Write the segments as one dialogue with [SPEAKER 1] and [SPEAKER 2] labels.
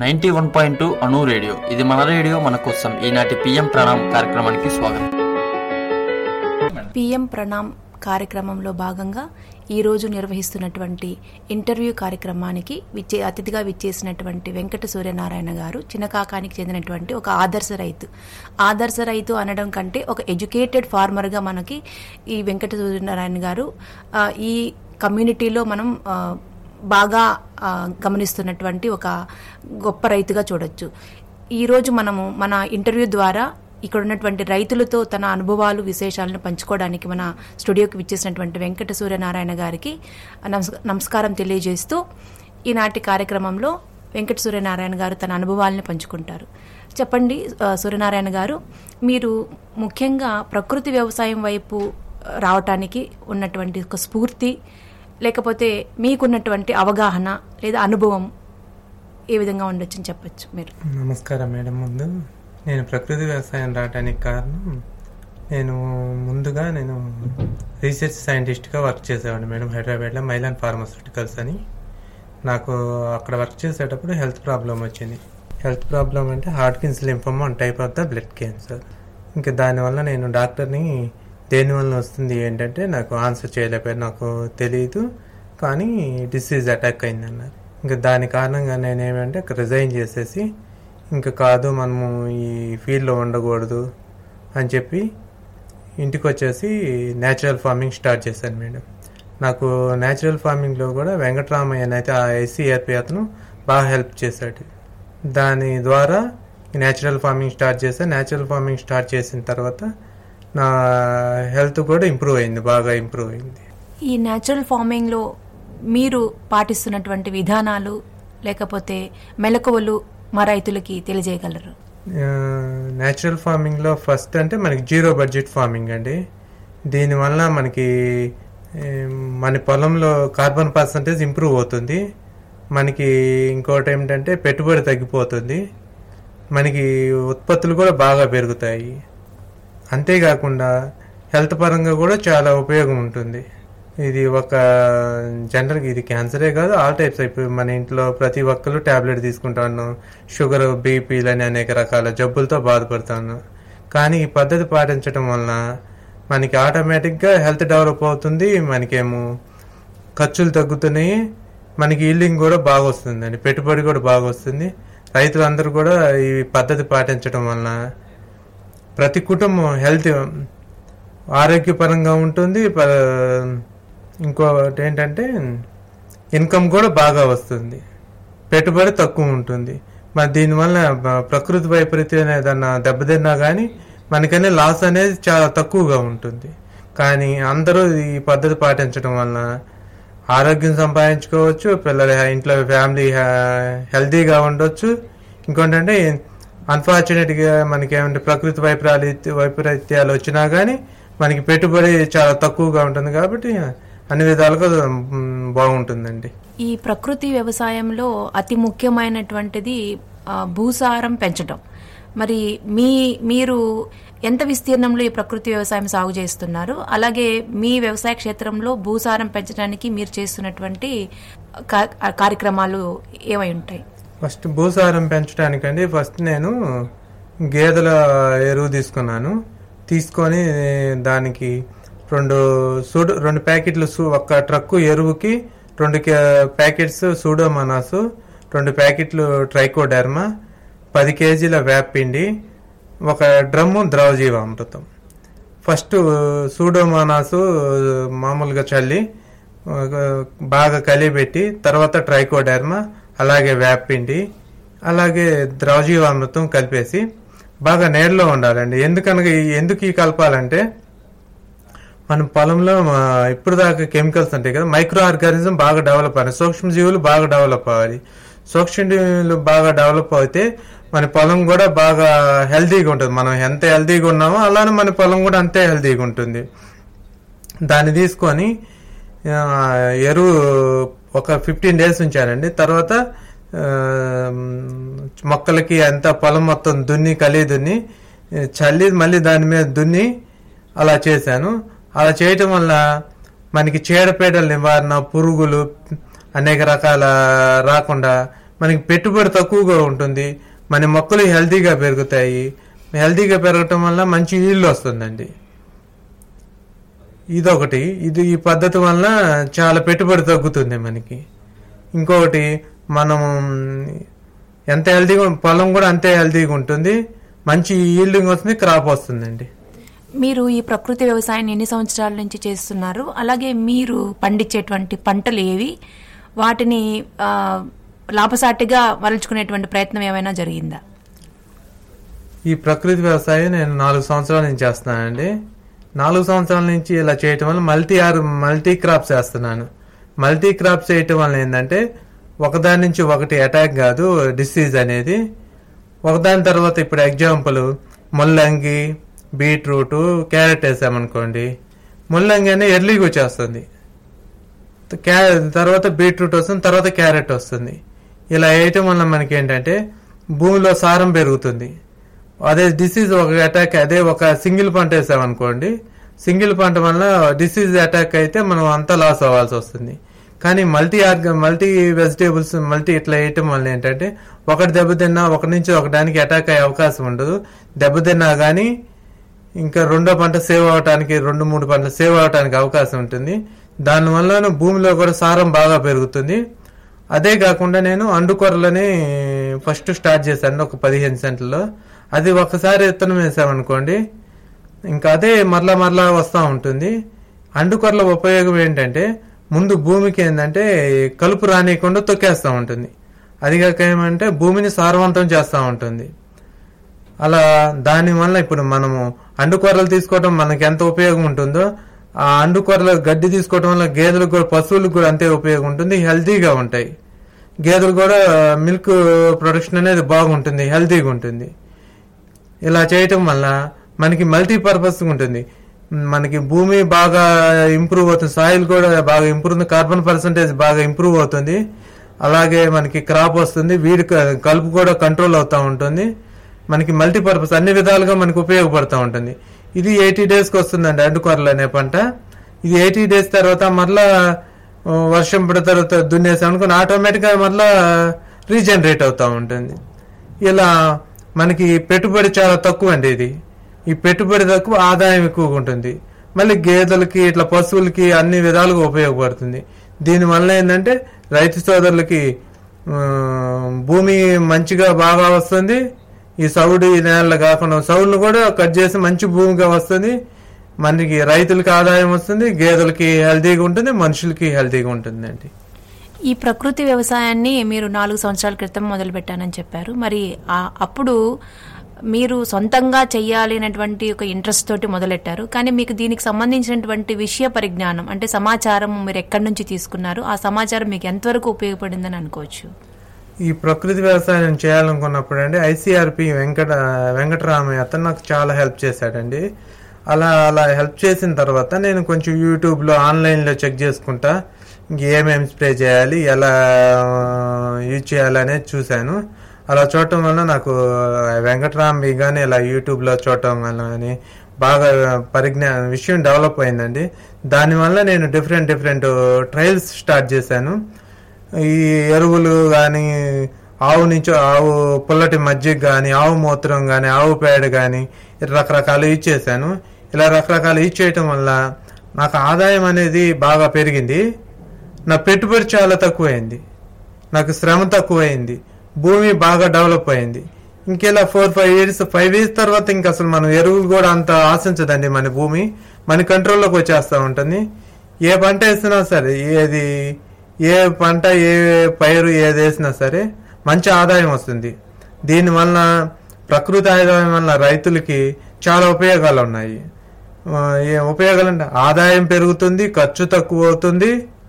[SPEAKER 1] Ninety one point two Anu radio ఇది మన radio మన కోసం ఈనాటి పిఎం ప్రణామ్ కార్యక్రమానికి స్వాగతం
[SPEAKER 2] పిఎం ప్రణామ్ కార్యక్రమంలో భాగంగా ఈరోజు నిర్వహిస్తున్నటువంటి ఇంటర్వ్యూ కార్యక్రమానికి విచ్చే అతిథిగా విచ్చేసినటువంటి వెంకట సూర్యనారాయణ గారు చిన్నకాకానికి చెందినటువంటి ఒక ఆదర్శ రైతు ఆదర్శ రైతు అనడం కంటే ఒక ఎడ్యుకేటెడ్ ఫార్మర్గా మనకి ఈ వెంకట సూర్యనారాయణ గారు ఆ, ఈ కమ్యూనిటీలో మనం ఆ, బాగా ఆ, గమనిస్తున్నటువంటి ఒక గొప్ప రైతుగా చూడొచ్చు ఈరోజు మనము మన ఇంటర్వ్యూ ద్వారా ఇక్కడ ఉన్నటువంటి రైతులతో తన అనుభవాలు విశేషాలను పంచుకోవడానికి మన స్టూడియోకి విచ్చేసినటువంటి వెంకట సూర్యనారాయణ గారికి నమస్- నమస్కారం తెలియజేస్తూ ఈనాటి కార్యక్రమంలో వెంకట సూర్యనారాయణ గారు తన అనుభవాలను పంచుకుంటారు చెప్పండి ఆ, సూర్యనారాయణ గారు మీరు ముఖ్యంగా ప్రకృతి వ్యవసాయం వైపు ఆ, రావటానికి ఉన్నటువంటి ఒక స్ఫూర్తి లేకపోతే మీకున్నటువంటి అవగాహన లేదా అనుభవం ఏ విధంగా ఉండొచ్చని చెప్పొచ్చు మీరు
[SPEAKER 3] నమస్కారం మేడం ముందు నేను ప్రకృతి వ్యవసాయం రావడానికి కారణం నేను ముందుగా నేను రీసెర్చ్ సైంటిస్ట్గా వర్క్ చేసేవాడిని మేడం హైదరాబాద్లో మైలాన్ ఫార్మాస్యూటికల్స్ అని నాకు అక్కడ వర్క్ చేసేటప్పుడు హెల్త్ ప్రాబ్లం వచ్చింది హెల్త్ ప్రాబ్లం అంటే Hodgkin's lymphoma one type of the blood cancer ఇంకా దానివల్ల నేను డాక్టర్ని దేనివల్ల వస్తుంది ఏంటంటే నాకు ఆన్సర్ చేయలేకపోయారు నాకు తెలియదు కానీ డిసీజ్ అటాక్ అయిందన్నారు ఇంకా దాని కారణంగా నేను ఏమంటే రిజైన్ చేసేసి ఇంకా కాదు మనము ఈ ఫీల్డ్లో ఉండకూడదు అని చెప్పి ఇంటికి వచ్చేసి న్యాచురల్ ఫార్మింగ్ స్టార్ట్ చేశాను మేడం నాకు న్యాచురల్ ఫార్మింగ్లో కూడా వెంకటరామయ్య అని అయితే ఆ ఎస్సీఆర్పి అతను బాగా హెల్ప్ చేశాడు దాని ద్వారా న్యాచురల్ ఫార్మింగ్ స్టార్ట్ చేశాను న్యాచురల్ ఫార్మింగ్ స్టార్ట్ చేసిన తర్వాత నా హెల్త్ కూడా ఇంప్రూవ్ అయింది బాగా ఇంప్రూవ్ అయింది
[SPEAKER 2] ఈ న్యాచురల్ ఫార్మింగ్లో మీరు పాటిస్తున్నటువంటి విధానాలు లేకపోతే మెలకువలు మా రైతులకి తెలియజేయగలరు
[SPEAKER 3] న్యాచురల్ ఫార్మింగ్లో ఫస్ట్ అంటే మనకి జీరో బడ్జెట్ ఫార్మింగ్ అండి దీనివల్ల మనకి ఏం, మన పొలంలో కార్బన్ పర్సంటేజ్ ఇంప్రూవ్ అవుతుంది మనకి ఇంకోటి ఏమిటంటే పెట్టుబడి తగ్గిపోతుంది మనకి ఉత్పత్తులు కూడా బాగా పెరుగుతాయి అంతేకాకుండా హెల్త్ పరంగా కూడా చాలా ఉపయోగం ఉంటుంది ఇది ఒక జనరల్గా ఇది క్యాన్సరే కాదు ఆల్ టైప్స్ ఇప్పుడు మన ఇంట్లో ప్రతి ఒక్కరు టాబ్లెట్ తీసుకుంటాను షుగర్ బీపీలని అనేక రకాల జబ్బులతో బాధపడతాను కానీ ఈ పద్ధతి పాటించడం వలన మనకి ఆటోమేటిక్గా హెల్త్ డెవలప్ అవుతుంది మనకేమో ఖర్చులు తగ్గుతున్నాయి మనకి ఈల్డింగ్ కూడా బాగా వస్తుందండి పెట్టుబడి కూడా బాగా వస్తుంది రైతులందరూ కూడా ఈ పద్ధతి పాటించడం వలన ప్రతి కుటుంబం హెల్త్ ఆరోగ్యపరంగా ఉంటుంది ప- ఇంకోటి ఏంటంటే ఇన్కమ్ కూడా బాగా వస్తుంది పెట్టుబడి తక్కువ ఉంటుంది మరి దీనివల్ల బ- ప్రకృతి వైపరీత్యం ఏదన్నా దెబ్బతిన్నా కానీ మనకనే లాస్ అనేది చాలా తక్కువగా ఉంటుంది కానీ అందరూ ఈ పద్ధతి పాటించడం వలన ఆరోగ్యం సంపాదించుకోవచ్చు పిల్లల ఇంట్లో ఫ్యామిలీ హెల్తీగా ఉండొచ్చు ఇంకోటంటే అన్ఫార్చునేట్గా మనకి ఏమంటే ప్రకృతి వైపరాలు వైపరీత్యాలు వచ్చినా కానీ మనకి పెట్టుబడి చాలా తక్కువగా ఉంటుంది కాబట్టి అన్ని విధాలుగా మ్, బాగుంటుందండి
[SPEAKER 2] ఈ ప్రకృతి వ్యవసాయంలో అతి ముఖ్యమైనటువంటిది ఆ, భూసారం పెంచడం మరి మీ మీరు ఎంత విస్తీర్ణంలో ఈ ప్రకృతి వ్యవసాయం సాగు చేస్తున్నారు అలాగే మీ వ్యవసాయ క్షేత్రంలో భూసారం పెంచడానికి మీరు చేస్తున్నటువంటి కా- కార్యక్రమాలు ఏమై ఉంటాయి
[SPEAKER 3] ఫస్ట్ భూసారం పెంచడానికండి ఫస్ట్ నేను గేదెల ఎరువు తీసుకున్నాను తీసుకొని దానికి రెండు సూడో రెండు ప్యాకెట్లు సు ఒక ట్రక్కు ఎరువుకి రెండు కే- ప్యాకెట్స్ సూడోమనాసు రెండు ప్యాకెట్లు ట్రైకోడర్మా పది కేజీల వేపిండి ఒక డ్రమ్ము ద్రవజీవామృతం ఫస్ట్ సూడోమోనాసు మామూలుగా చల్లి ఒక బాగా కలిపెట్టి తర్వాత ట్రైకోడర్మా అలాగే వేపిండి అలాగే ద్రవజీవామృతం కలిపేసి బాగా నీడలో ఉండాలండి ఎందుకనగా ఈ- ఎందుకు ఈ కలపాలంటే మన పొలంలో ఆ, ఇప్పుడు దాకా కెమికల్స్ ఉంటాయి కదా మైక్రో ఆర్గానిజం బాగా డెవలప్ అవ్వాలి సూక్ష్మజీవులు బాగా డెవలప్ అవ్వాలి సూక్ష్మజీవులు బాగా డెవలప్ అయితే మన పొలం కూడా బాగా హెల్తీగా ఉంటుంది మనం ఎంత హెల్తీగా ఉన్నామో అలానే మన పొలం కూడా అంతే హెల్తీగా ఉంటుంది దాన్ని తీసుకొని ఆ, ఎరువు ఒక ఫిఫ్టీన్ డేస్ ఉంచానండి తర్వాత ఆ, మొక్కలకి అంతా పొలం మొత్తం దున్ని కలి దున్ని చల్లి మళ్ళీ దాని మీద దున్ని అలా చేశాను అలా చేయటం వల్ల మనకి చీడపీడల నివారణ పురుగులు అనేక రకాల రాకుండా మనకి పెట్టుబడి తక్కువగా ఉంటుంది మన మొక్కలు హెల్తీగా పెరుగుతాయి హెల్తీగా పెరగటం వల్ల మంచి ఈల్డ్ వస్తుందండి ఇదొకటి ఇది ఈ పద్ధతి వల్ల చాలా పెట్టుబడి తగ్గుతుంది మనకి ఇంకొకటి మనం ఎంత హెల్తీగా పొలం కూడా అంతే హెల్తీగా ఉంటుంది మంచి ఈల్డింగ్ వస్తుంది క్రాప్ వస్తుందండి
[SPEAKER 2] మీరు ఈ ప్రకృతి వ్యవసాయాన్ని ఎన్ని సంవత్సరాల నుంచి చేస్తున్నారు అలాగే మీరు పండించేటువంటి పంటలు ఏవి వాటిని ఆ, లాభసాటిగా మరల్చుకునేటువంటి ప్రయత్నం ఏమైనా జరిగిందా
[SPEAKER 3] ఈ ప్రకృతి వ్యవసాయం నేను నాలుగు సంవత్సరాల నుంచి చేస్తున్నానండి నాలుగు సంవత్సరాల నుంచి ఇలా చేయటం వల్ల మల్టీ ఆర్ మల్టీ క్రాప్స్ వేస్తున్నాను మల్టీ క్రాప్స్ చేయటం వల్ల ఏంటంటే ఒకదాని నుంచి ఒకటి అటాక్ కాదు డిసీజ్ అనేది ఒకదాని తర్వాత ఇప్పుడు ఎగ్జాంపుల్ ముల్లంగి బీట్రూట్ క్యారెట్ వేసామనుకోండి ముల్లంగి అనేది ఎర్లీగా వచ్చేస్తుంది క్యా- తర్వాత బీట్రూట్ వస్తుంది తర్వాత క్యారెట్ వస్తుంది ఇలా వేయటం వల్ల మనకి ఏంటంటే భూమిలో సారం పెరుగుతుంది అదే డిసీజ్ ఒక అటాక్ అదే ఒక సింగిల్ పంట వేసామనుకోండి సింగిల్ పంట వల్ల డిసీజ్ అటాక్ అయితే మనం అంతా లాస్ అవ్వాల్సి వస్తుంది కానీ మల్టీ ఆర్గ మల్టీ వెజిటేబుల్స్ మల్టీ ఇట్లా వేయటం వల్ల ఏంటంటే ఒకటి దెబ్బతిన్నా ఒక నుంచి ఒకదానికి అటాక్ అయ్యే అవకాశం ఉండదు దెబ్బతిన్నా కానీ ఇంకా రెండో పంట సేవ్ అవటానికి రెండు మూడు పంటలు సేవ్ అవటానికి అవకాశం ఉంటుంది దానివల్ల భూమిలో కూడా సారం బాగా పెరుగుతుంది అదే కాకుండా నేను అండుకొరలని ఫస్ట్ స్టార్ట్ చేశాను ఒక పదిహేను సెంట్లలో అది ఒకసారి విత్తనం వేసామనుకోండి ఇంకా అదే మరలా మరలా వస్తూ ఉంటుంది అండుకొరల ఉపయోగం ఏంటంటే ముందు భూమికి ఏంటంటే కలుపు రానియకుండా తొక్కేస్తూ ఉంటుంది అది కాక ఏమంటే భూమిని సారవంతం చేస్తూ ఉంటుంది అలా దాని వల్ల ఇప్పుడు మనము అండుకొర్రలు తీసుకోవడం మనకి ఎంత ఉపయోగం ఉంటుందో ఆ అండుకొర్రలు గడ్డి తీసుకోవడం వల్ల గేదెలకు కూడా పశువులకు కూడా అంతే ఉపయోగం ఉంటుంది హెల్తీగా ఉంటాయి గేదెలు కూడా మిల్క్ ప్రొడక్షన్ అనేది బాగుంటుంది హెల్తీగా ఉంటుంది ఇలా చేయటం వల్ల మనకి మల్టీపర్పస్ ఉంటుంది మనకి భూమి బాగా ఇంప్రూవ్ అవుతుంది సాయిల్ కూడా బాగా ఇంప్రూవ్ కార్బన్ పర్సంటేజ్ బాగా ఇంప్రూవ్ అవుతుంది అలాగే మనకి క్రాప్ వస్తుంది వీడి క- కలుపు కూడా కంట్రోల్ అవుతూ ఉంటుంది మనకి మల్టీపర్పస్ అన్ని విధాలుగా మనకి ఉపయోగపడుతూ ఉంటుంది ఇది ఎయిటీ డేస్కి వస్తుందండి అడ్డుకొరలు అనే పంట ఇది ఎయిటీ డేస్ తర్వాత మరలా ఆ, వర్షం పడిన తర్వాత దున్నేసాం అనుకుని ఆటోమేటిక్గా మరలా రీజనరేట్ అవుతూ ఉంటుంది ఇలా మనకి పెట్టుబడి చాలా తక్కువ అండి ఇది ఈ పెట్టుబడి తక్కువ ఆదాయం ఎక్కువగా ఉంటుంది మళ్ళీ గేదెలకి ఇట్లా పశువులకి అన్ని విధాలుగా ఉపయోగపడుతుంది దీనివల్ల ఏంటంటే రైతు సోదరులకి ఆ, భూమి మంచిగా బాగా వస్తుంది ఈ సౌడు ఈ నేలలు కాకుండా సౌడును కూడా కట్ చేసి మంచి భూమిగా వస్తుంది మనకి రైతులకి ఆదాయం వస్తుంది గేదెలకి హెల్తీగా ఉంటుంది మనుషులకి హెల్తీగా ఉంటుంది అండి
[SPEAKER 2] ఈ ప్రకృతి వ్యవసాయాన్ని మీరు నాలుగు సంవత్సరాల క్రితం మొదలు పెట్టానని చెప్పారు మరి ఆ- అప్పుడు మీరు సొంతంగా చెయ్యాలి అనేటువంటి ఒక ఇంట్రెస్ట్ తోటి మొదలెట్టారు కానీ మీకు దీనికి సంబంధించినటువంటి విషయ పరిజ్ఞానం అంటే సమాచారం మీరు ఎక్కడి నుంచి తీసుకున్నారు ఆ సమాచారం మీకు ఎంతవరకు ఉపయోగపడిందని అనుకోవచ్చు
[SPEAKER 3] ఈ ప్రకృతి వ్యవసాయం చేయాలనుకున్నప్పుడు అండి ఐసీఆర్పి వెంకట వెంకటరామయ్య అతను నాకు చాలా హెల్ప్ చేశాడండి అలా అలా హెల్ప్ చేసిన తర్వాత నేను కొంచెం యూట్యూబ్లో ఆన్లైన్లో చెక్ చేసుకుంటా ఏమేమి స్ప్రే చేయాలి ఎలా యూజ్ చేయాలి అనేది చూశాను అలా చూడటం వల్ల నాకు వెంకటరామయ్య కానీ ఇలా యూట్యూబ్లో చూడటం వల్ల కానీ బాగా పరిజ్ఞానం విషయం డెవలప్ అయిందండి దానివల్ల నేను డిఫరెంట్ డిఫరెంట్ ట్రయల్స్ స్టార్ట్ చేశాను ఈ ఎరువులు కానీ ఆవు నుంచి ఆవు పుల్లటి మజ్జిగ కానీ ఆవు మూత్రం కానీ ఆవు పేడ కానీ రకరకాలు యూజ్ చేశాను ఇలా రకరకాలు యూజ్ చేయటం వల్ల నాకు ఆదాయం అనేది బాగా పెరిగింది నా పెట్టుబడి చాలా తక్కువైంది నాకు శ్రమ తక్కువైంది భూమి బాగా డెవలప్ అయింది ఇంకెలా four five years five years తర్వాత ఇంక అసలు మనం ఎరువులు కూడా అంత ఆశించదండి మన భూమి మన కంట్రోల్లోకి వచ్చేస్తూ ఉంటుంది ఏ పంట వేసినా సరే ఏది ఏ పంట ఏ పైరు ఏది వేసినా సరే మంచి ఆదాయం వస్తుంది దీనివల్ల ప్రకృతి ఆదాయం వల్ల రైతులకి చాలా ఉపయోగాలు ఉన్నాయి ఆ, ఏ ఉపయోగాలు అంటే ఆదాయం పెరుగుతుంది ఖర్చు తక్కువ అవుతుంది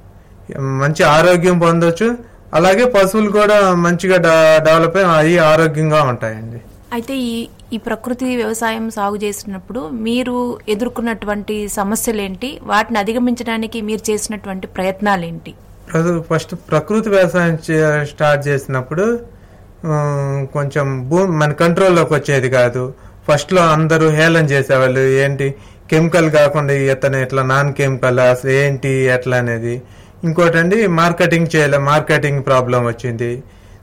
[SPEAKER 3] మంచి ఆరోగ్యం పొందొచ్చు అలాగే పశువులు కూడా మంచిగా డ- డెవలప్ అయ్యి ఆరోగ్యంగా ఉంటాయండి
[SPEAKER 2] అయితే ఈ ఈ ప్రకృతి వ్యవసాయం సాగు చేసినప్పుడు మీరు ఎదుర్కొన్నటువంటి సమస్యలేంటి వాటిని అధిగమించడానికి మీరు చేసినటువంటి ప్రయత్నాలేంటి
[SPEAKER 3] ప్రదు- ఫస్ట్ ప్రకృతి వ్యవసాయం చే- స్టార్ట్ చేసినప్పుడు ఆ, కొంచెం భూమి మన కంట్రోల్లోకి వచ్చేది కాదు ఫస్ట్ లో అందరూ హేళన చేసేవాళ్ళు ఏంటి కెమికల్ కాకుండా ఇతను ఎట్లా నాన్ కెమికల్ అసలు ఏంటి ఎట్లా అనేది ఇంకోటండి మార్కెటింగ్ చేయలే మార్కెటింగ్ ప్రాబ్లం వచ్చింది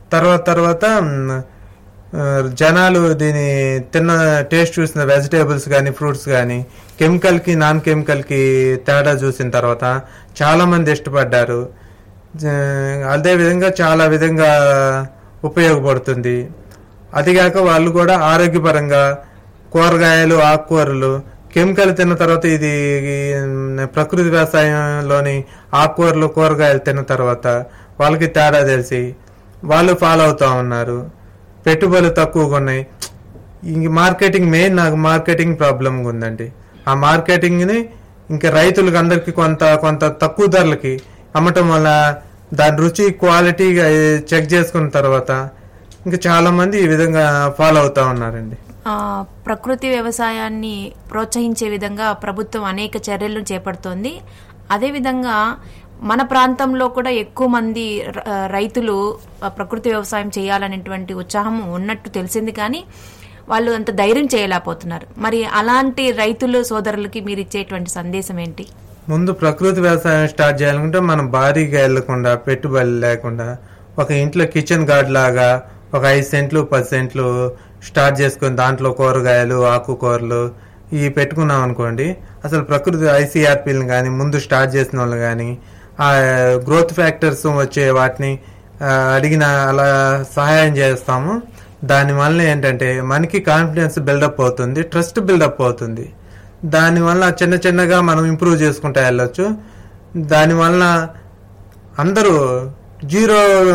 [SPEAKER 3] తర్వాత తర్వాత మ్, ఆ, జనాలు దీని తిన్న టేస్ట్ చూసిన వెజిటేబుల్స్ కానీ ఫ్రూట్స్ కానీ కెమికల్కి నాన్ కెమికల్కి తేడా చూసిన తర్వాత చాలా మంది ఇష్టపడ్డారు జ- అదే విధంగా చాలా విధంగా ఉపయోగపడుతుంది అదిగాక వాళ్ళు కూడా ఆరోగ్యపరంగా కూరగాయలు ఆకుకూరలు కెమికల్ తిన్న తర్వాత ఇది ఈ, ప్రకృతి వ్యవసాయంలోని ఆకుకూరలు కూరగాయలు తిన్న తర్వాత వాళ్ళకి తేడా తెలిసి వాళ్ళు ఫాలో అవుతా ఉన్నారు పెట్టుబడులు తక్కువగా ఉన్నాయి ఇంక మార్కెటింగ్ మెయిన్ నాకు మార్కెటింగ్ ప్రాబ్లం ఉందండి ఆ మార్కెటింగ్ ని ఇంకా రైతులకు అందరికి కొంత కొంత తక్కువ ధరలకి అమ్మటం వల్ల దాని రుచి క్వాలిటీ చెక్ చేసుకున్న తర్వాత ఇంకా చాలా మంది ఈ విధంగా ఫాలో అవుతా ఉన్నారండి
[SPEAKER 2] ఆ, ప్రకృతి వ్యవసాయాన్ని ప్రోత్సహించే విధంగా ప్రభుత్వం అనేక చర్యలను చేపడుతోంది అదేవిధంగా మన ప్రాంతంలో కూడా ఎక్కువ మంది ర- ఆ, రైతులు ఆ, ప్రకృతి వ్యవసాయం చేయాలనేటువంటి ఉత్సాహం ఉన్నట్టు తెలిసింది కానీ వాళ్ళు అంత ధైర్యం చేయలేకపోతున్నారు మరి అలాంటి రైతులు సోదరులకి మీరు ఇచ్చేటువంటి సందేశం ఏంటి
[SPEAKER 3] ముందు ప్రకృతి వ్యవసాయం స్టార్ట్ చేయాలనుకుంటే మనం భారీగా వెళ్లకుండా పెట్టుబడి లేకుండా ఒక ఇంట్లో కిచెన్ గార్డ్ లాగా ఒక ఐదు సెంట్లు పది సెంట్లు స్టార్ట్ చేసుకుని దాంట్లో కూరగాయలు ఆకుకూరలు ఇవి పెట్టుకున్నాం అనుకోండి అసలు ప్రకృతి ఐసీఆర్పీలను కానీ ముందు స్టార్ట్ చేసిన వాళ్ళు కానీ ఆ గ్రోత్ ఫ్యాక్టర్స్ వచ్చే వాటిని ఆ, అడిగిన అలా సహాయం చేస్తాము దానివల్ల ఏంటంటే మనకి కాన్ఫిడెన్స్ బిల్డప్ అవుతుంది ట్రస్ట్ బిల్డప్ అవుతుంది దానివల్ల చిన్న చిన్నగా మనం ఇంప్రూవ్ చేసుకుంటా వెళ్ళొచ్చు దానివల్ల అందరూ జీరో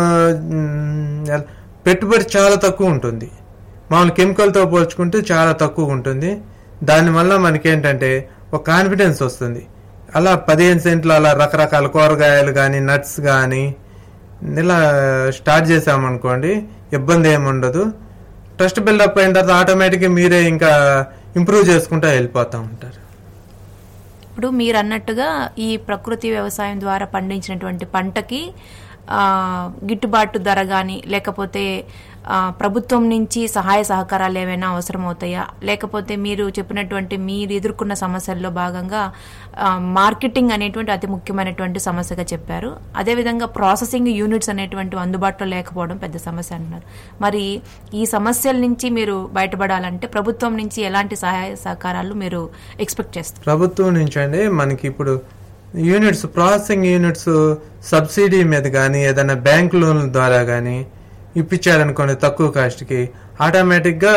[SPEAKER 3] మ్, పెట్టుబడి చాలా తక్కువ ఉంటుంది మామూలు కెమికల్తో పోల్చుకుంటే చాలా తక్కువ ఉంటుంది దానివల్ల మనకేంటంటే ఒక కాన్ఫిడెన్స్ వస్తుంది అలా పదిహేను సెంట్లు అలా రకరకాల కూరగాయలు కానీ నట్స్ కానీ ఇలా స్టార్ట్ చేసామనుకోండి ఇబ్బంది ఏమి ఉండదు ట్రస్ట్ బిల్డప్ అయిన తర్వాత ఆటోమేటిక్గా మీరే ఇంకా ఇంప్రూవ్ చేసుకుంటూ వెళ్ళిపోతూ ఉంటారు
[SPEAKER 2] ఇప్పుడు మీరు అన్నట్టుగా ఈ ప్రకృతి వ్యవసాయం ద్వారా పండించినటువంటి పంటకి ఆ, గిట్టుబాటు ధర కానీ లేకపోతే ఆ, ప్రభుత్వం నుంచి సహాయ సహకారాలు ఏమైనా అవసరం అవుతాయా లేకపోతే మీరు చెప్పినటువంటి మీరు ఎదుర్కొన్న సమస్యల్లో భాగంగా ఆ, మార్కెటింగ్ అనేటువంటి అతి ముఖ్యమైనటువంటి సమస్యగా చెప్పారు అదేవిధంగా ప్రాసెసింగ్ యూనిట్స్ అనేటువంటి అందుబాటులో లేకపోవడం పెద్ద సమస్య అంటున్నారు మరి ఈ సమస్యల నుంచి మీరు బయటపడాలంటే ప్రభుత్వం నుంచి ఎలాంటి సహాయ సహకారాలు మీరు ఎక్స్పెక్ట్ చేస్తారు
[SPEAKER 3] ప్రభుత్వం నుంచి అండి మనకి ఇప్పుడు యూనిట్స్ ప్రాసెసింగ్ యూనిట్స్ సబ్సిడీ మీద కానీ ఏదైనా బ్యాంక్ లోన్ల ద్వారా కానీ ఇప్పించారనుకోండి తక్కువ కాస్ట్కి ఆటోమేటిక్గా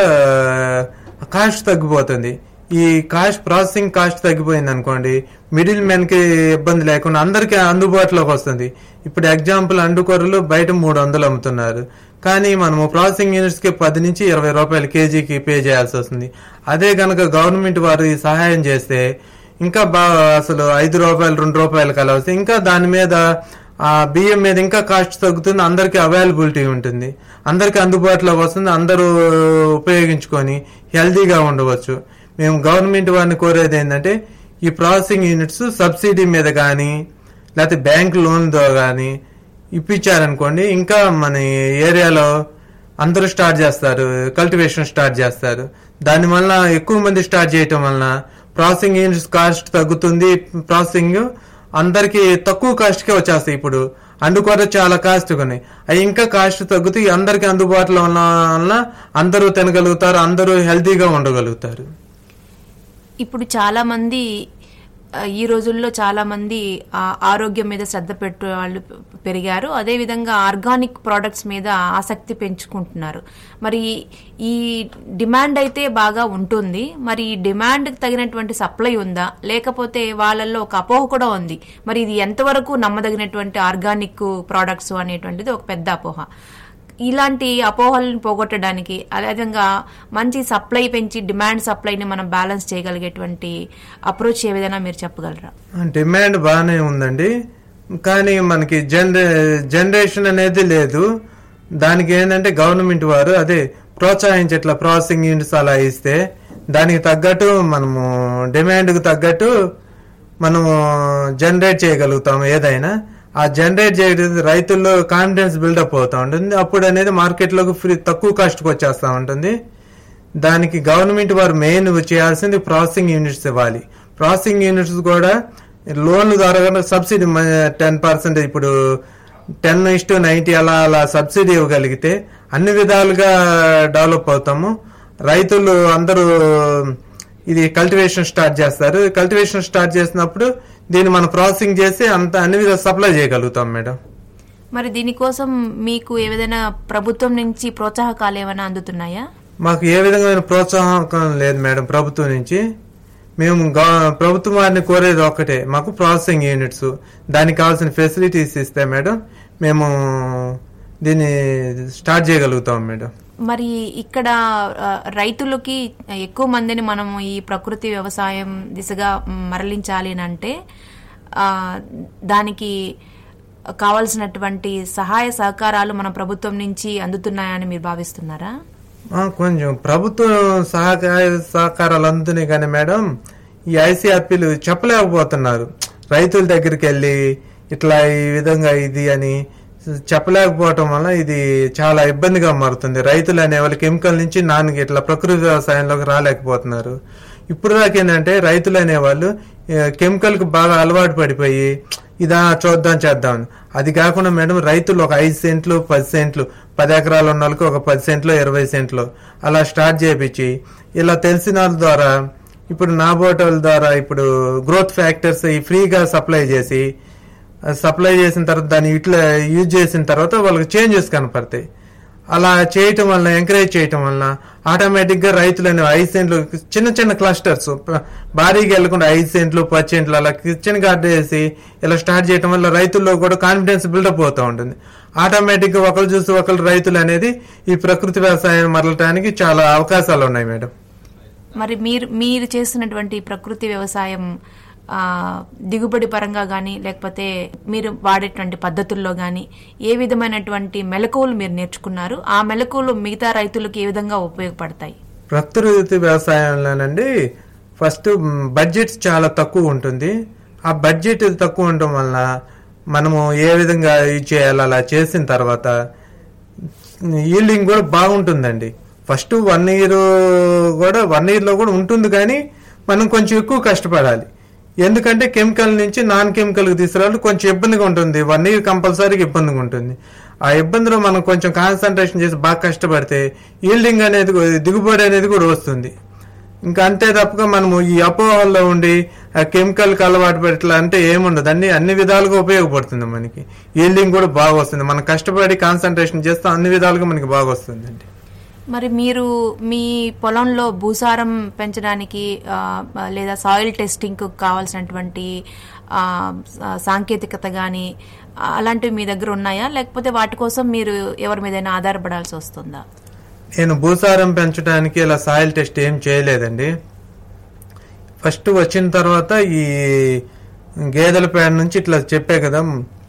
[SPEAKER 3] కాస్ట్ తగ్గిపోతుంది ఈ కాస్ట్ ప్రాసెసింగ్ కాస్ట్ తగ్గిపోయింది అనుకోండి మిడిల్ కి ఇబ్బంది లేకుండా అందరికీ అందుబాటులోకి వస్తుంది ఇప్పుడు ఎగ్జాంపుల్ అండుకొరలు బయట మూడు వందలు అమ్ముతున్నారు కానీ మనము ప్రాసెసింగ్ యూనిట్స్ కి పది నుంచి ఇరవై రూపాయలు కేజీకి పే చేయాల్సి వస్తుంది అదే గనక గవర్నమెంట్ వారు ఈ సహాయం చేస్తే ఇంకా బాగా అసలు ఐదు రూపాయలు రెండు రూపాయలు కలవస్తే ఇంకా దాని మీద ఆ బియ్యం మీద ఇంకా కాస్ట్ తగ్గుతుంది అందరికీ అవైలబిలిటీ ఉంటుంది అందరికీ అందుబాటులోకి వస్తుంది అందరూ ఉపయోగించుకొని హెల్తీగా ఉండవచ్చు మేము గవర్నమెంట్ వారిని కోరేది ఏంటంటే ఈ ప్రాసెసింగ్ యూనిట్స్ సబ్సిడీ మీద కానీ లేకపోతే బ్యాంక్ లోన్ ద్వారా కానీ ఇప్పించారనుకోండి ఇంకా మన ఏరియాలో అందరూ స్టార్ట్ చేస్తారు కల్టివేషన్ స్టార్ట్ చేస్తారు దానివల్ల ఎక్కువ మంది స్టార్ట్ చేయటం వలన ప్రాసెసింగ్ యూనిట్స్ కాస్ట్ తగ్గుతుంది ప్రాసెసింగ్ అందరికి తక్కువ కాస్ట్ కే వచ్చేస్తాయి ఇప్పుడు అండుకూర చాలా కాస్ట్ ఉన్నాయి అవి ఇంకా కాస్ట్ తగ్గుతూ అందరికి అందుబాటులో ఉన్న వలన అందరూ తినగలుగుతారు అందరూ హెల్తీగా ఉండగలుగుతారు
[SPEAKER 2] ఇప్పుడు చాలా మంది ఆ, ఈ రోజుల్లో చాలా మంది ఆ, ఆరోగ్యం మీద శ్రద్ధ పెట్టే వాళ్ళు పెరిగారు అదేవిధంగా ఆర్గానిక్ ప్రోడక్ట్స్ మీద ఆసక్తి పెంచుకుంటున్నారు మరి ఈ డిమాండ్ అయితే బాగా ఉంటుంది మరి ఈ డిమాండ్కి తగినటువంటి సప్లై ఉందా లేకపోతే వాళ్ళల్లో ఒక అపోహ కూడా ఉంది మరి ఇది ఎంతవరకు నమ్మదగినటువంటి ఆర్గానిక్ ప్రోడక్ట్స్ అనేటువంటిది ఒక పెద్ద అపోహ ఇలాంటి అపోహలను పోగొట్టడానికి అదేవిధంగా మంచి సప్లై పెంచి డిమాండ్ సప్లైని మనం బ్యాలెన్స్ చేయగలిగేటువంటి అప్రోచ్ ఏ విధంగా మీరు చెప్పగలరా
[SPEAKER 3] డిమాండ్ బాగానే ఉందండి కానీ మనకి జనరే జనరేషన్ అనేది లేదు దానికి ఏంటంటే గవర్నమెంట్ వారు అదే ప్రోత్సహించట్ల ప్రాసెసింగ్ యూనిట్స్ అలా ఇస్తే దానికి తగ్గట్టు మనము డిమాండ్కి తగ్గట్టు మనము జనరేట్ చేయగలుగుతాము ఏదైనా ఆ జనరేట్ చేయడం రైతుల్లో కాన్ఫిడెన్స్ బిల్డప్ అవుతా ఉంటుంది అప్పుడు అనేది మార్కెట్లోకి ఫ్రీ తక్కువ కాస్ట్కి వచ్చేస్తూ ఉంటుంది దానికి గవర్నమెంట్ వారు మెయిన్ చేయాల్సింది ప్రాసెసింగ్ యూనిట్స్ ఇవ్వాలి ప్రాసెసింగ్ యూనిట్స్ కూడా లోన్ల ద్వారా సబ్సిడీ టెన్ పర్సెంట్ ఇప్పుడు టెన్ ఇస్టు నైన్టీ అలా అలా సబ్సిడీ ఇవ్వగలిగితే అన్ని విధాలుగా డెవలప్ అవుతాము రైతులు అందరూ ఇది కల్టివేషన్ స్టార్ట్ చేస్తారు కల్టివేషన్ స్టార్ట్ చేసినప్పుడు దీన్ని మనం ప్రాసెసింగ్ చేసి అంత అన్ని విధాలు సప్లై చేయగలుగుతాం మేడం
[SPEAKER 2] మరి దీనికోసం మీకు ఏదైనా ప్రభుత్వం నుంచి ప్రోత్సాహకాలు ఏమైనా అందుతున్నాయా
[SPEAKER 3] మాకు ఏ విధమైన ప్రోత్సాహం లేదు మేడం ప్రభుత్వం నుంచి మేము గవ- ప్రభుత్వం వారిని కోరేది ఒక్కటే మాకు ప్రాసెసింగ్ యూనిట్స్ దానికి కావాల్సిన ఫెసిలిటీస్ ఇస్తే మేడం మేము దీన్ని స్టార్ట్ చేయగలుగుతాం మేడం
[SPEAKER 2] మరి ఇక్కడ ఆ, రైతులకి ఎక్కువ మందిని మనం ఈ ప్రకృతి వ్యవసాయం దిశగా మరలించాలి అని అంటే ఆ, దానికి కావాల్సినటువంటి సహాయ సహకారాలు మన ప్రభుత్వం నుంచి అందుతున్నాయని మీరు భావిస్తున్నారా
[SPEAKER 3] ఆ, కొంచెం ప్రభుత్వం సహకార సహకారాలు అందుతున్నాయి కానీ మేడం ఈ ఐసీఆర్పీలు చెప్పలేకపోతున్నారు రైతుల దగ్గరికి వెళ్ళి ఇట్లా ఈ విధంగా ఇది అని చెప్పలేకపోవటం వల్ల ఇది చాలా ఇబ్బందిగా మారుతుంది రైతులు అనే వాళ్ళు కెమికల్ నుంచి నాన్నకి ఇట్లా ప్రకృతి వ్యవసాయంలోకి రాలేకపోతున్నారు ఇప్పుడు దాకా ఏంటంటే రైతులు అనేవాళ్ళు కెమికల్ కు బాగా అలవాటు పడిపోయి ఇదా చూద్దాం చేద్దాం అని. అది కాకుండా మేడం రైతులు ఒక ఐదు సెంట్లు పది సెంట్లు పది ఎకరాలు ఉన్న వాళ్ళకి ఒక పది సెంట్లు ఇరవై సెంట్లు అలా స్టార్ట్ చేపించి ఇలా తెలిసిన వాళ్ళ ద్వారా ఇప్పుడు నాబోటోల ద్వారా ఇప్పుడు గ్రోత్ ఫ్యాక్టర్స్ ఈ ఫ్రీగా సప్లై చేసి సప్లై చేసిన తర్వాత దాన్ని ఇట్లా యూజ్ చేసిన తర్వాత వాళ్ళకి చేంజెస్ కనపడతాయి అలా చేయటం వల్ల ఎంకరేజ్ చేయటం వలన ఆటోమేటిక్ గా రైతులు అనే ఐదు సెంట్లు చిన్న చిన్న క్లస్టర్స్ భారీగా వెళ్లకుండా ఐదు సెంట్లు పది సెంట్లు అలా కిచెన్ గార్డెన్ వేసి ఇలా స్టార్ట్ చేయటం వల్ల రైతుల్లో కూడా కాన్ఫిడెన్స్ బిల్డప్ అవుతూ ఉంటుంది ఆటోమేటిక్ గా ఒకరు చూసి ఒకరు రైతులు అనేది ఈ ప్రకృతి వ్యవసాయం మరలటానికి చాలా అవకాశాలు ఉన్నాయి మేడం
[SPEAKER 2] మరి మీరు మీరు చేస్తున్నటువంటి ప్రకృతి వ్యవసాయం ఆ, దిగుబడి పరంగా కానీ లేకపోతే మీరు వాడేటువంటి పద్ధతుల్లో కానీ ఏ విధమైనటువంటి మెలకువలు మీరు నేర్చుకున్నారు ఆ మెలకువలు మిగతా రైతులకు ఏ విధంగా ఉపయోగపడతాయి
[SPEAKER 3] ప్రకృతి వ్యవసాయంలోనండి ఫస్ట్ బడ్జెట్ చాలా తక్కువ ఉంటుంది ఆ బడ్జెట్ తక్కువ ఉండటం వలన మనము ఏ విధంగా ఇది చేయాలి అలా చేసిన తర్వాత ఈల్డింగ్ కూడా బాగుంటుందండి ఫస్ట్ వన్ ఇయర్ కూడా వన్ ఇయర్ లో కూడా ఉంటుంది కానీ మనం కొంచెం ఎక్కువ కష్టపడాలి ఎందుకంటే కెమికల్ నుంచి నాన్ కెమికల్ కి తీసుకురావాలి కొంచెం ఇబ్బందిగా ఉంటుంది వన్ ఇయర్ కంపల్సరీగా ఇబ్బందిగా ఉంటుంది ఆ ఇబ్బందిలో మనం కొంచెం కాన్సన్ట్రేషన్ చేసి బాగా కష్టపడితే ఈల్డింగ్ అనేది కూడా- దిగుబడి అనేది కూడా వస్తుంది ఇంకా అంతే తప్పగా మనము ఈ అపోహల్లో ఉండి ఆ కెమికల్ కి అలవాటు పడట్లా అంటే ఏముండదు అన్ని అన్ని విధాలుగా ఉపయోగపడుతుంది మనకి ఈల్డింగ్ కూడా బాగా వస్తుంది మనం కష్టపడి కాన్సన్ట్రేషన్ చేస్తే అన్ని విధాలుగా మనకి బాగా వస్తుందండి
[SPEAKER 2] మరి మీరు మీ పొలంలో భూసారం పెంచడానికి ఆ, లేదా సాయిల్ టెస్టింగ్ కావాల్సినటువంటి ఆ, సా- సాంకేతికత కానీ అలాంటివి మీ దగ్గర ఉన్నాయా లేకపోతే వాటి కోసం మీరు ఎవరి మీదైనా ఆధారపడాల్సి వస్తుందా
[SPEAKER 3] నేను భూసారం పెంచడానికి ఇలా సాయిల్ టెస్ట్ ఏం చేయలేదండి ఫస్ట్ వచ్చిన తర్వాత ఈ గేదెల పేడ నుంచి ఇట్లా చెప్పే కదా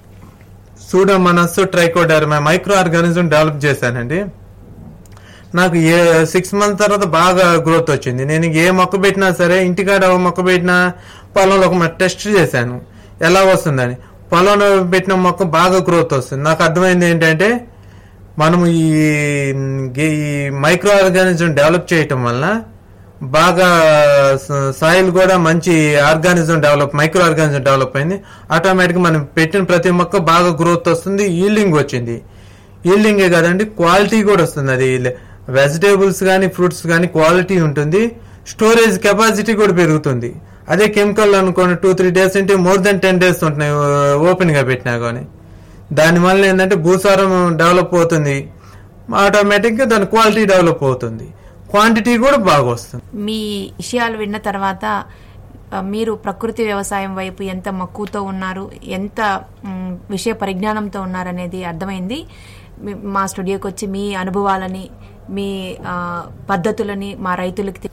[SPEAKER 3] pseudomonas trichoderma micro organism develop చేశానండి నాకు ఏ సిక్స్ మంత్స్ తర్వాత బాగా గ్రోత్ వచ్చింది నేను ఏ మొక్క పెట్టినా సరే ఇంటికాడ ఒక మొక్క పెట్టినా పొలంలో ఒక టెస్ట్ చేశాను ఎలా వస్తుందని పొలంలో పెట్టిన మొక్క బాగా గ్రోత్ వస్తుంది నాకు అర్థమైంది ఏంటంటే మనము ఈ గే- ఈ మైక్రో ఆర్గానిజం డెవలప్ చేయటం వలన బాగా సాయిల్ కూడా మంచి organism develop micro organism develop అయింది ఆటోమేటిక్ మనం పెట్టిన ప్రతి మొక్క బాగా గ్రోత్ వస్తుంది ఈల్డింగ్ వచ్చింది ఈల్డింగే కదండి క్వాలిటీ కూడా వస్తుంది అది వెజిటేబుల్స్ కానీ ఫ్రూట్స్ కానీ క్వాలిటీ ఉంటుంది స్టోరేజ్ కెపాసిటీ కూడా పెరుగుతుంది అదే కెమికల్ అనుకోండి టూ త్రీ డేస్ అంటే మోర్ దెన్ టెన్ డేస్ ఉంటున్నాయి ఓపెన్ గా పెట్టినా కానీ దానివల్ల ఏంటంటే భూసారం డెవలప్ అవుతుంది ఆటోమేటిక్ గా దాని క్వాలిటీ డెవలప్ అవుతుంది క్వాంటిటీ కూడా బాగా వస్తుంది
[SPEAKER 2] మీ విషయాలు విన్న తర్వాత ఆ, మీరు ప్రకృతి వ్యవసాయం వైపు ఎంత మక్కువతో ఉన్నారు ఎంత మ్, విషయ పరిజ్ఞానంతో ఉన్నారనేది అర్థమైంది మీ- మా స్టూడియోకి వచ్చి మీ అనుభవాలని మీ ఆ, పద్ధతులని మా రైతులకి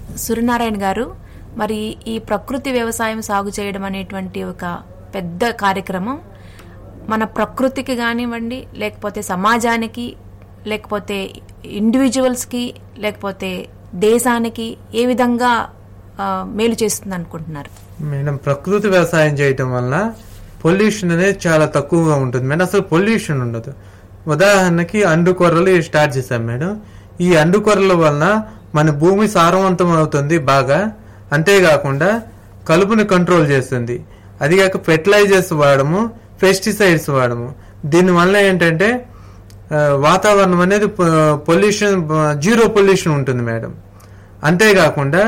[SPEAKER 2] సూర్యనారాయణ గారు మరి ఈ ప్రకృతి వ్యవసాయం సాగు చేయడం అనేటువంటి ఒక పెద్ద కార్యక్రమం మన ప్రకృతికి కానివ్వండి లేకపోతే సమాజానికి లేకపోతే ఇండివిజువల్స్కి లేకపోతే దేశానికి ఏ విధంగా ఆ, మేలు చేస్తుంది అనుకుంటున్నారు
[SPEAKER 3] మేడం ప్రకృతి వ్యవసాయం చేయటం వల్ల పొల్యూషన్ అనేది చాలా తక్కువగా ఉంటుంది మేడం అసలు పొల్యూషన్ ఉండదు ఉదాహరణకి అండుకొర్రలు స్టార్ట్ చేశాం మేడం ఈ అండుకొర్రల వలన మన భూమి సారవంతం అవుతుంది బాగా అంతేకాకుండా కలుపుని కంట్రోల్ చేస్తుంది అది కాక ఫెర్టిలైజర్స్ వాడము పెస్టిసైడ్స్ వాడము దీనివల్ల ఏంటంటే ఆ, వాతావరణం అనేది పొల్యూషన్ జీరో పొల్యూషన్ ఉంటుంది మేడం అంతేకాకుండా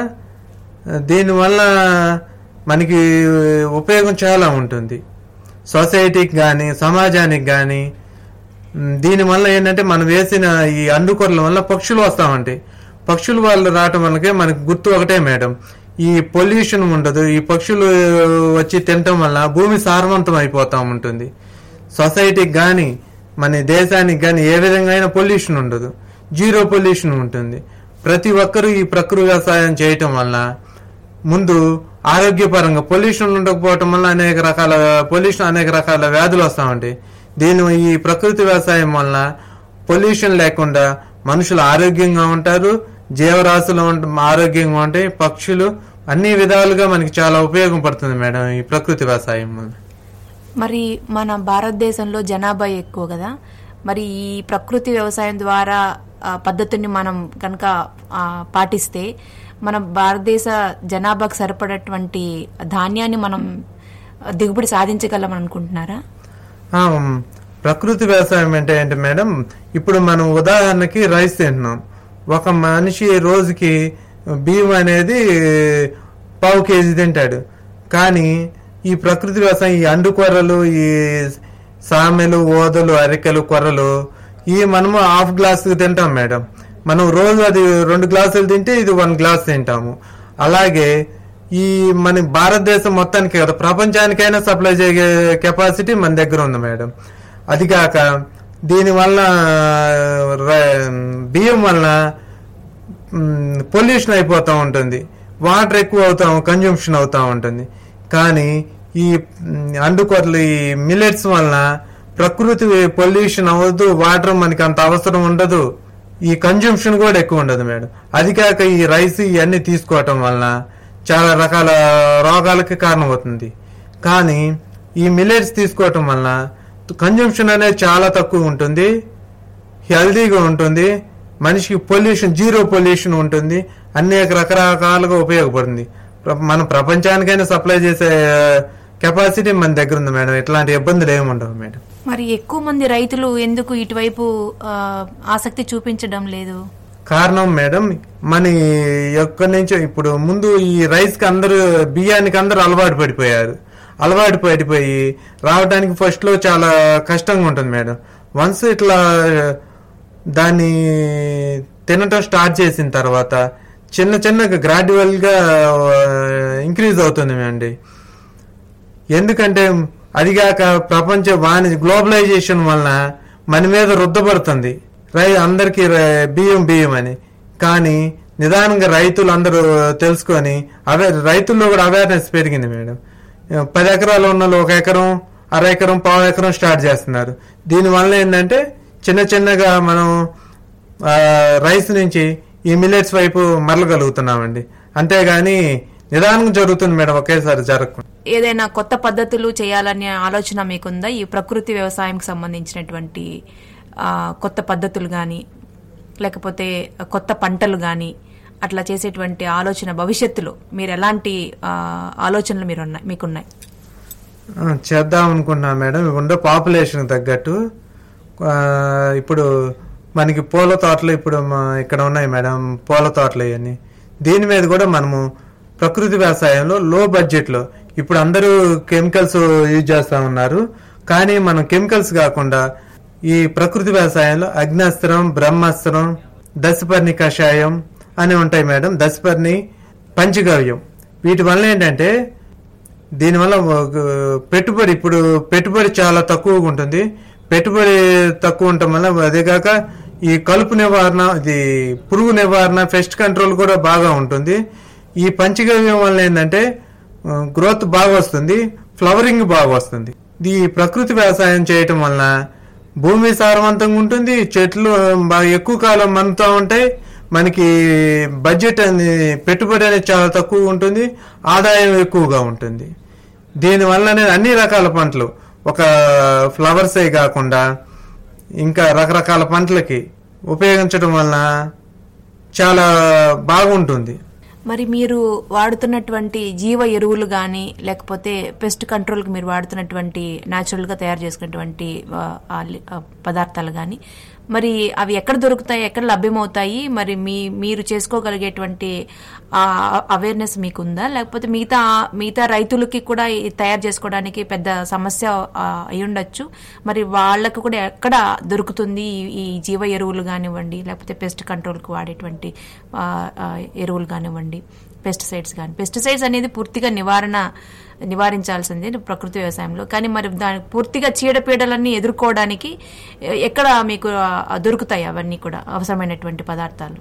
[SPEAKER 3] దీనివల్ల మనకి ఉపయోగం చాలా ఉంటుంది సొసైటీకి కానీ సమాజానికి కానీ దీనివల్ల ఏంటంటే మనం వేసిన ఈ అండుకొరల వల్ల పక్షులు వస్తా ఉంటాయి పక్షులు వాళ్ళు రావటం వల్లకే మనకి గుర్తు ఒకటే మేడం ఈ పొల్యూషన్ ఉండదు ఈ పక్షులు వచ్చి తినటం వల్ల భూమి సారవంతం అయిపోతా ఉంటుంది సొసైటీకి కానీ మన దేశానికి కానీ ఏ విధంగా అయినా పొల్యూషన్ ఉండదు జీరో పొల్యూషన్ ఉంటుంది ప్రతి ఒక్కరూ ఈ ప్రకృతి వ్యవసాయం చేయటం వల్ల ముందు ఆరోగ్యపరంగా పొల్యూషన్ ఉండకపోవటం వల్ల అనేక రకాల పొల్యూషన్ అనేక రకాల వ్యాధులు వస్తూ ఉంటాయి దీని ఈ ప్రకృతి వ్యవసాయం వల్ల పొల్యూషన్ లేకుండా మనుషులు ఆరోగ్యంగా ఉంటారు జీవరాశులు ఉంట- ఆరోగ్యంగా ఉంటాయి పక్షులు అన్ని విధాలుగా మనకి చాలా ఉపయోగం పడుతుంది మేడం ఈ ప్రకృతి వ్యవసాయం వల్ల
[SPEAKER 2] మరి మన భారతదేశంలో జనాభా ఎక్కువ కదా మరి ఈ ప్రకృతి వ్యవసాయం ద్వారా ఆ, పద్ధతిని మనం కనుక ఆ, పాటిస్తే మన భారతదేశ జనాభాకు సరిపడేటువంటి ధాన్యాన్ని మనం దిగుబడి సాధించగలం అనుకుంటున్నారా
[SPEAKER 3] ఆ, ఉమ్, ప్రకృతి వ్యవసాయం అంటే ఏంటి మేడం ఇప్పుడు మనం ఉదాహరణకి రైస్ తింటున్నాం ఒక మనిషి రోజుకి బియ్యం అనేది పావు కేజీ తింటాడు కానీ ఈ ప్రకృతి వ్యవసాయం ఈ అండు కొర్రలు ఈ సామెలు ఓదలు అరికెలు కొర్రలు ఈ మనము హాఫ్ గ్లాస్ తింటాం మేడం మనం రోజు అది రెండు గ్లాసులు తింటే ఇది వన్ గ్లాస్ తింటాము అలాగే ఈ మన భారతదేశం మొత్తానికి కదా ప్రపంచానికైనా సప్లై చేయే కెపాసిటీ మన దగ్గర ఉంది మేడం అది కాక దీనివల్ల ర- బియ్యం వల్ల పొల్యూషన్ అయిపోతూ ఉంటుంది వాటర్ ఎక్కువ అవుతా కన్జంప్షన్ అవుతూ ఉంటుంది కానీ ఈ మ్, అండుకొరలు ఈ మిల్లెట్స్ వలన ప్రకృతి పొల్యూషన్ అవ్వదు వాటర్ మనకి అంత అవసరం ఉండదు ఈ కన్జంప్షన్ కూడా ఎక్కువ ఉండదు మేడం అది కాక ఈ రైస్ ఇవన్నీ తీసుకోవటం వలన చాలా రకాల రోగాలకి కారణమవుతుంది కానీ ఈ మిల్లెట్స్ తీసుకోవటం వలన కన్జంప్షన్ అనేది చాలా తక్కువ ఉంటుంది హెల్దీగా ఉంటుంది మనిషికి పొల్యూషన్ జీరో పొల్యూషన్ ఉంటుంది అనేక రకరకాలుగా ఉపయోగపడుతుంది ప్ర- మనం ప్రపంచానికైనా సప్లై చేసే కెపాసిటీ మన దగ్గర ఉంది మేడం ఇట్లాంటి ఇబ్బందులు ఏమి ఉండవు మేడం
[SPEAKER 2] మరి ఎక్కువ మంది రైతులు ఎందుకు ఇటువైపు ఆ, ఆసక్తి చూపించడం లేదు
[SPEAKER 3] కారణం మేడం మన ఎక్కడి నుంచో ఇప్పుడు ముందు ఈ రైస్ కి అందరూ బియ్యానికి అందరూ అలవాటు పడిపోయారు అలవాటు పడిపోయి రావడానికి ఫస్ట్ లో చాలా కష్టంగా ఉంటుంది మేడం వన్స్ ఇట్లా దాన్ని తినటం స్టార్ట్ చేసిన తర్వాత చిన్న చిన్నగా గ్రాడ్యువల్ గా ఇంక్రీజ్ అవుతుంది అండి ఎందుకంటే అదిగాక ప్రపంచ వాణిజ్య గ్లోబలైజేషన్ వలన మన మీద రుద్దపడుతుంది రై అందరికీ ర- బియ్యం బియ్యం అని కానీ నిదానంగా రైతులు అందరూ తెలుసుకొని అవే రైతుల్లో కూడా అవేర్నెస్ పెరిగింది మేడం పది ఎకరాలు ఉన్న వాళ్ళు ఒక ఎకరం అర ఎకరం పావు ఎకరం స్టార్ట్ చేస్తున్నారు దీనివల్ల ఏంటంటే చిన్న చిన్నగా మనం ఆ, రైస్ నుంచి ఈ మిల్లెట్స్ వైపు మరలగలుగుతున్నామండి అంతేగాని నిదానంగా జరుగుతుంది మేడం ఒకేసారి జరగకుండా
[SPEAKER 2] ఏదైనా కొత్త పద్ధతులు చేయాలనే ఆలోచన మీకుందా ఈ ప్రకృతి వ్యవసాయంకి సంబంధించినటువంటి ఆ, కొత్త పద్ధతులు కానీ లేకపోతే కొత్త పంటలు కానీ అట్లా చేసేటువంటి ఆలోచన భవిష్యత్తులో మీరు ఎలాంటి ఆ, ఆలోచనలు మీరు ఉన్నాయి మీకున్నాయి
[SPEAKER 3] ఆ, చేద్దాం అనుకున్నా మేడం ఉండే పాపులేషన్ తగ్గట్టు ఆ, ఇప్పుడు మనకి పూల తోటలు ఇప్పుడు మా- ఇక్కడ ఉన్నాయి మేడం పూల తోటలు ఇవన్నీ దీని మీద కూడా మనము ప్రకృతి వ్యవసాయంలో లో బడ్జెట్ లో ఇప్పుడు అందరూ కెమికల్స్ యూజ్ చేస్తా ఉన్నారు కానీ మనం కెమికల్స్ కాకుండా ఈ ప్రకృతి వ్యవసాయంలో అగ్నాస్త్రం బ్రహ్మాస్త్రం దశపర్ణి కషాయం అని ఉంటాయి మేడం దశపర్ణి పంచగవ్యం వీటి వల్ల ఏంటంటే దీనివల్ల ఒక పెట్టుబడి ఇప్పుడు పెట్టుబడి చాలా తక్కువగా ఉంటుంది పెట్టుబడి తక్కువ ఉండటం వల్ల అదే కాక ఈ కలుపు నివారణ ఇది పురుగు నివారణ పెస్ట్ కంట్రోల్ కూడా బాగా ఉంటుంది ఈ పంచగవ్యం వల్ల ఏంటంటే గ్రోత్ బాగా వస్తుంది ఫ్లవరింగ్ బాగా వస్తుంది ఈ ప్రకృతి వ్యవసాయం చేయటం వలన భూమి సారవంతంగా ఉంటుంది చెట్లు బాగా ఎక్కువ కాలం మనతో ఉంటాయి మనకి బడ్జెట్ అనేది పెట్టుబడి అనేది చాలా తక్కువ ఉంటుంది ఆదాయం ఎక్కువగా ఉంటుంది దీనివల్ల అనేది అన్ని రకాల పంటలు ఒక ఫ్లవర్సే కాకుండా ఇంకా రకరకాల పంటలకి ఉపయోగించడం వలన చాలా బాగుంటుంది
[SPEAKER 2] మరి మీరు వాడుతున్నటువంటి జీవ ఎరువులు కానీ లేకపోతే పెస్ట్ కంట్రోల్కి మీరు వాడుతున్నటువంటి న్యాచురల్గా తయారు చేసుకున్నటువంటి ఆ, ఆ లి- ఆ పదార్థాలు కానీ మరి అవి ఎక్కడ దొరుకుతాయి ఎక్కడ లభ్యమవుతాయి మరి మీ మీరు చేసుకోగలిగేటువంటి అవేర్నెస్ మీకుందా లేకపోతే మిగతా మిగతా రైతులకి కూడా ఇది తయారు చేసుకోవడానికి పెద్ద సమస్య ఆ, అయి ఉండొచ్చు మరి వాళ్ళకు కూడా ఎక్కడ దొరుకుతుంది ఈ- ఈ జీవ ఎరువులు కానివ్వండి లేకపోతే పెస్ట్ కంట్రోల్కి వాడేటువంటి ఆ, ఆ, ఎరువులు కానివ్వండి పెస్టిసైడ్స్ కానీ పెస్టిసైడ్స్ అనేది పూర్తిగా నివారణ నివారించాల్సిందే ప్రకృతి వ్యవసాయంలో కానీ మరి దానికి పూర్తిగా చీడపీడలన్నీ ఎదుర్కోవడానికి ఎ- ఎక్కడ మీకు ఆ, దొరుకుతాయి అవన్నీ కూడా అవసరమైనటువంటి పదార్థాలు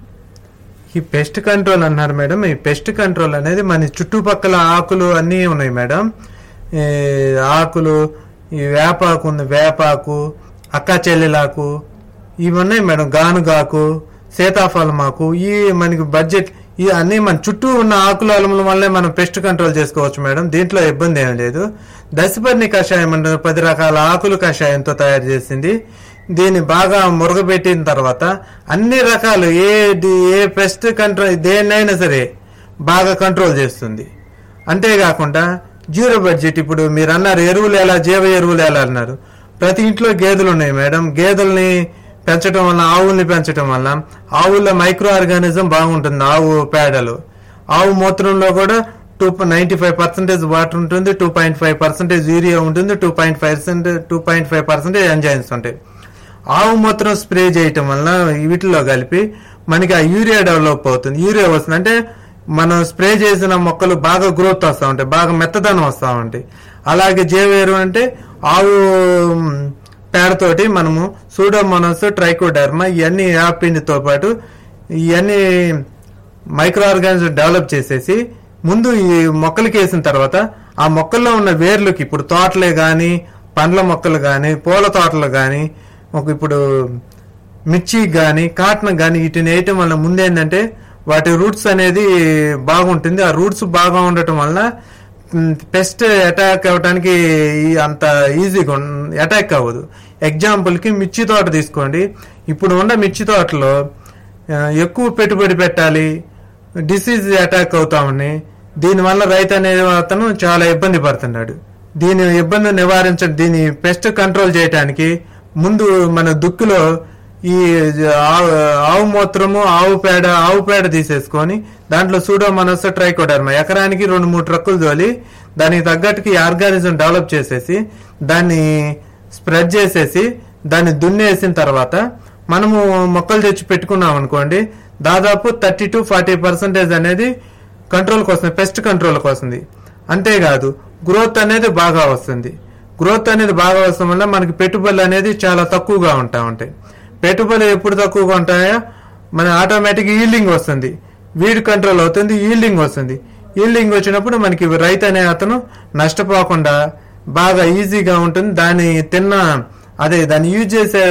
[SPEAKER 3] ఈ పెస్ట్ కంట్రోల్ అన్నారు మేడం ఈ పెస్ట్ కంట్రోల్ అనేది మన చుట్టుపక్కల ఆకులు అన్నీ ఉన్నాయి మేడం ఈ ఆకులు ఈ వేపాకు ఉంది వేపాకు అక్క చెల్లెలాకు ఇవి ఉన్నాయి మేడం గానుగాకు సీతాఫలమాకు ఈ మనకి బడ్జెట్ ఈ అన్ని మన చుట్టూ ఉన్న ఆకుల అలముల వల్లే మనం పెస్ట్ కంట్రోల్ చేసుకోవచ్చు మేడం దీంట్లో ఇబ్బంది ఏం లేదు దశపర్ణి కషాయం అంటే పది రకాల ఆకులు కషాయంతో తయారు చేసింది దీన్ని బాగా మురగబెట్టిన తర్వాత అన్ని రకాలు ఏ ది- ఏ పెస్ట్ కంట్రోల్ దేన్నైనా సరే బాగా కంట్రోల్ చేస్తుంది అంతేకాకుండా జీరో బడ్జెట్ ఇప్పుడు మీరు అన్నారు ఎరువులు ఎలా జీవ ఎరువులు ఎలా అన్నారు ప్రతి ఇంట్లో గేదెలు ఉన్నాయి మేడం గేదెల్ని పెంచడం వల్ల ఆవుల్ని పెంచడం వల్ల ఆవుల్లో మైక్రో ఆర్గానిజం బాగుంటుంది ఆవు పేడలు ఆవు మూత్రంలో కూడా two ninety five percentage water ఉంటుంది two point five percentage urea ఉంటుంది two point five two point five percentage enzymes ఉంటాయి ఆవు మూత్రం స్ప్రే చేయటం వల్ల వీటిలో కలిపి మనకి ఆ యూరియా డెవలప్ అవుతుంది యూరియా వస్తుంది అంటే మనం స్ప్రే చేసిన మొక్కలు బాగా గ్రోత్ వస్తూ ఉంటాయి బాగా మెత్తదనం వస్తూ ఉంటాయి అలాగే జైవ ఎరువు అంటే ఆవు మ్, పేడతోటి మనము సూడోమోనస్ ట్రైకోడర్మా ఇవన్నీ యాపిండితో పాటు ఇవన్నీ మైక్రో ఆర్గానిజం డెవలప్ చేసేసి ముందు ఈ మొక్కలకి వేసిన తర్వాత ఆ మొక్కల్లో ఉన్న వేర్లకి ఇప్పుడు తోటలే గాని పండ్ల మొక్కలు గాని పూల తోటలు గాని ఒక ఇప్పుడు మిర్చి గాని కాటన్ గాని వీటిని వేయటం వల్ల ముందేంటంటే వాటి రూట్స్ అనేది బాగుంటుంది ఆ రూట్స్ బాగా ఉండటం వల్ల పెస్ట్ అటాక్ అవ్వడానికి ఈ అంత ఈజీగా అటాక్ అవ్వదు ఎగ్జాంపుల్ కి మిర్చి తోట తీసుకోండి ఇప్పుడు ఉన్న మిర్చి తోటలో ఆ, ఎక్కువ పెట్టుబడి పెట్టాలి డిసీజ్ అటాక్ అవుతా ఉన్నాయి దీనివల్ల రైతు అనే అతను చాలా ఇబ్బంది పడుతున్నాడు దీని ఇబ్బంది నివారించడం దీని పెస్ట్ కంట్రోల్ చేయడానికి ముందు మన దుక్కులో ఈ ఆవు ఆవు మూత్రము ఆవు పేడ ఆవు పేడ తీసేసుకొని దాంట్లో సూడోమోనస్ ట్రైకోడర్మా ఎకరానికి రెండు మూడు ట్రక్కులు తోలి దానికి తగ్గట్టుకి ఆర్గానిజం డెవలప్ చేసేసి దాన్ని స్ప్రెడ్ చేసేసి దాన్ని దున్నేసిన తర్వాత మనము మొక్కలు తెచ్చి పెట్టుకున్నాం అనుకోండి దాదాపు థర్టీ టు ఫార్టీ పర్సెంటేజ్ అనేది కంట్రోల్కి వస్తుంది పెస్ట్ కంట్రోల్కి వస్తుంది అంతేకాదు గ్రోత్ అనేది బాగా వస్తుంది గ్రోత్ అనేది బాగా వస్తాం వల్ల మనకి పెట్టుబడులు అనేది చాలా తక్కువగా ఉంటా ఉంటాయి పెట్టుబడులు ఎప్పుడు తక్కువగా ఉంటాయో మన ఆటోమేటిక్ ఈల్డింగ్ వస్తుంది వీడ్ కంట్రోల్ అవుతుంది ఈల్డింగ్ వస్తుంది ఈల్డింగ్ వచ్చినప్పుడు మనకి రైతు అనే అతను నష్టపోకుండా బాగా ఈజీగా ఉంటుంది దాన్ని తిన్న అదే దాన్ని యూజ్ చేసే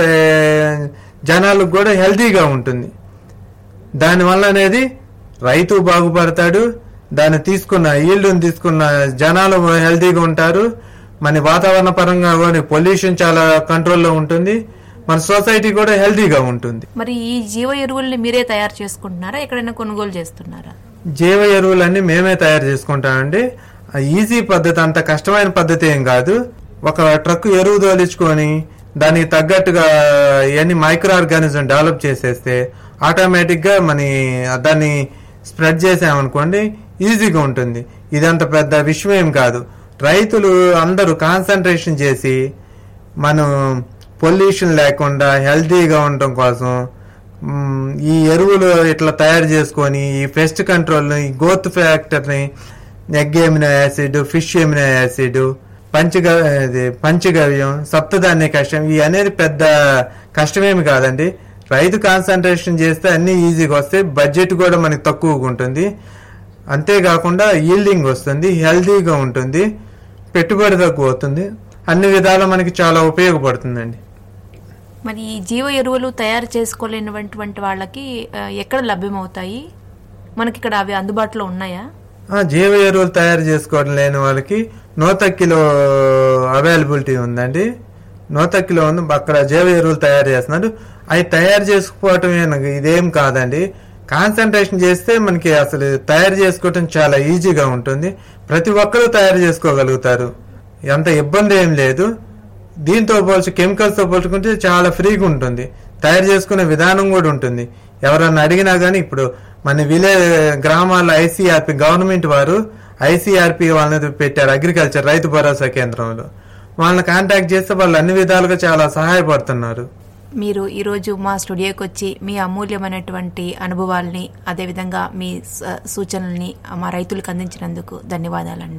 [SPEAKER 3] జనాలకు కూడా హెల్తీగా ఉంటుంది దానివల్ల అనేది రైతు బాగుపడతాడు దాన్ని తీసుకున్న ఈల్డ్ని తీసుకున్న జనాలు హెల్తీగా ఉంటారు మన వాతావరణ పరంగా కూడా పొల్యూషన్ చాలా కంట్రోల్లో ఉంటుంది మన సొసైటీ కూడా హెల్తీగా ఉంటుంది
[SPEAKER 2] మరి ఈ జీవ ఎరువుల్ని మీరే తయారు చేసుకుంటున్నారా ఎక్కడైనా కొనుగోలు చేస్తున్నారా
[SPEAKER 3] జీవ ఎరువులన్నీ మేమే తయారు చేసుకుంటామండి ఆ ఈజీ పద్ధతి అంత కష్టమైన పద్ధతి ఏం కాదు ఒక ట్రక్ ఎరువు తోలించుకొని దానికి తగ్గట్టుగా ఇవన్నీ మైక్రో ఆర్గానిజం డెవలప్ చేసేస్తే ఆటోమేటిక్ గా మన దాన్ని స్ప్రెడ్ చేసామనుకోండి ఈజీగా ఉంటుంది ఇదంత పెద్ద విషయం ఏం కాదు రైతులు అందరూ కాన్సన్ట్రేషన్ చేసి మనం పొల్యూషన్ లేకుండా హెల్తీగా ఉండటం కోసం మ్, ఈ ఎరువులు ఇట్లా తయారు చేసుకొని ఈ పెస్ట్ కంట్రోల్ ఈ గ్రోత్ ఫ్యాక్టర్ని egg amino acid fish amino acid పంచగ ఇది పంచగవ్యం సప్తధాన్య కష్టం ఇవి అనేది పెద్ద కష్టమేమి కాదండి రైతు కాన్సన్ట్రేషన్ చేస్తే అన్ని ఈజీగా వస్తాయి బడ్జెట్ కూడా మనకి తక్కువగా ఉంటుంది అంతేకాకుండా ఈల్డింగ్ వస్తుంది హెల్తీగా ఉంటుంది పెట్టుబడి తక్కువ అవుతుంది అన్ని విధాలా మనకి చాలా ఉపయోగపడుతుందండి
[SPEAKER 2] మరి ఈ జీవ ఎరువులు తయారు చేసుకోలేనటువంటి వాళ్ళకి ఆ, ఎక్కడ లభ్యమవుతాయి మనకి ఇక్కడ అవి అందుబాటులో ఉన్నాయా
[SPEAKER 3] ఆ, జీవ ఎరువులు తయారు చేసుకోవడం లేని వాళ్ళకి నూతక్కిలో అవైలబిలిటీ ఉందండి నూతక్కిలో ఉంది అక్కడ జీవ ఎరువులు తయారు చేస్తున్నారు అవి తయారు చేసుకోవటమే నాకు ఇదేం కాదండి కాన్సన్ట్రేషన్ చేస్తే మనకి అసలు తయారు చేసుకోవటం చాలా ఈజీగా ఉంటుంది ప్రతి ఒక్కరూ తయారు చేసుకోగలుగుతారు ఎంత ఇబ్బంది ఏం లేదు దీంతో పోల్చి కెమికల్స్తో పోల్చుకుంటే చాలా ఫ్రీగా ఉంటుంది తయారు చేసుకునే విధానం కూడా ఉంటుంది ఎవరన్నా అడిగినా కానీ ఇప్పుడు మన విలేజ్ గ్రామాల్లో ఐసీఆర్పి గవర్నమెంట్ వారు ఐసీఆర్పి వాళ్ళని పెట్టారు అగ్రికల్చర్ రైతు భరోసా కేంద్రంలో వాళ్ళని కాంటాక్ట్ చేస్తే వాళ్ళు అన్ని విధాలుగా చాలా సహాయపడుతున్నారు
[SPEAKER 2] మీరు ఈరోజు మా స్టూడియోకి వచ్చి మీ అమూల్యమైనటువంటి అనుభవాల్ని అదేవిధంగా మీ స- సూచనల్ని మా రైతులకు అందించినందుకు ధన్యవాదాలండి